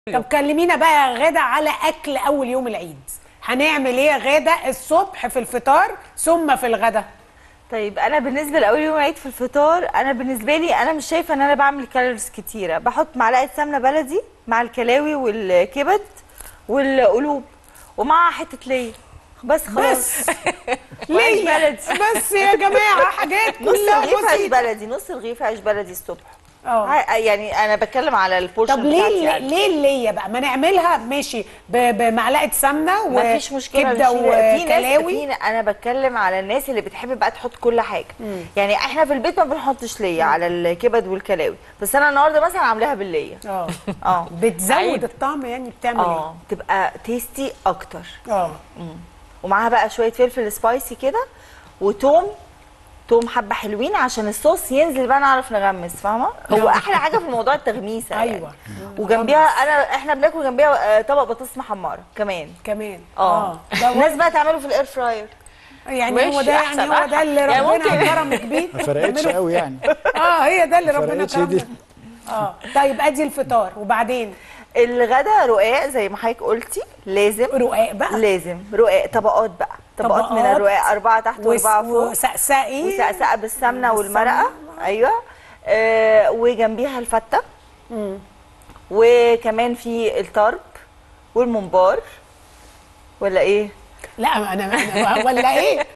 طب كلمينا بقى يا غاده على اكل اول يوم العيد هنعمل ايه يا غاده الصبح في الفطار ثم في الغدا طيب انا بالنسبه لاول يوم عيد في الفطار انا بالنسبه لي انا مش شايفه ان انا بعمل كالوريز كتيره بحط معلقه سمنه بلدي مع الكلاوي والكبد والقلوب ومع حته ليا بس خلاص بس وعيش ليه بلدي. بس يا جماعه حاجات نص كلها رغيف عيش بسيطه بلدي نص رغيف عيش بلدي الصبح اه ع- يعني انا بتكلم على البورشن طب ليه بتاعتي ليه, يعني. ليه اللي بقى ما نعملها ماشي ب- بمعلقه سمنه ما فيش مشكله وكبده نشيل- في ناس وكلاوي في انا بتكلم على الناس اللي بتحب بقى تحط كل حاجه يعني احنا في البيت ما بنحطش ليا على الكبد والكلاوي بس انا النهارده مثلا عاملاها بالليا اه اه بتزود عيب. الطعم يعني بتعمل ايه اه تبقى تيستي اكتر اه ومعاها بقى شويه فلفل سبايسي كده وتوم توم حبه حلوين عشان الصوص ينزل بقى نعرف نغمس فاهمه هو احلى حاجه في الموضوع التغميسه يعني. أيوة. وجنبيها انا احنا بناكل جنبيها آه، طبق بطاطس محمره كمان كمان اه ده الناس بقى تعمله في الاير فراير يعني ماشي، هو ده أحسن، يعني هو ده اللي يعني ربنا ممكن- كرمك بيه ما فرقتش تعمله- قوي يعني اه هي ده اللي ربنا فرقتش دي. كرمك اه طيب ادي الفطار وبعدين الغدا رقاق زي ما حضرتك قلتي لازم رقاق بقى لازم رقاق طبقات بقى طبقات من طبقات. الرقاق اربعه تحت وس- واربعه فوق وسقسقي وسقسقه بالسمنه والمرقه بالسمنة. ايوه آه وجنبيها الفته وكمان في الطرب والممبار ولا ايه لا انا أنا- ولا ايه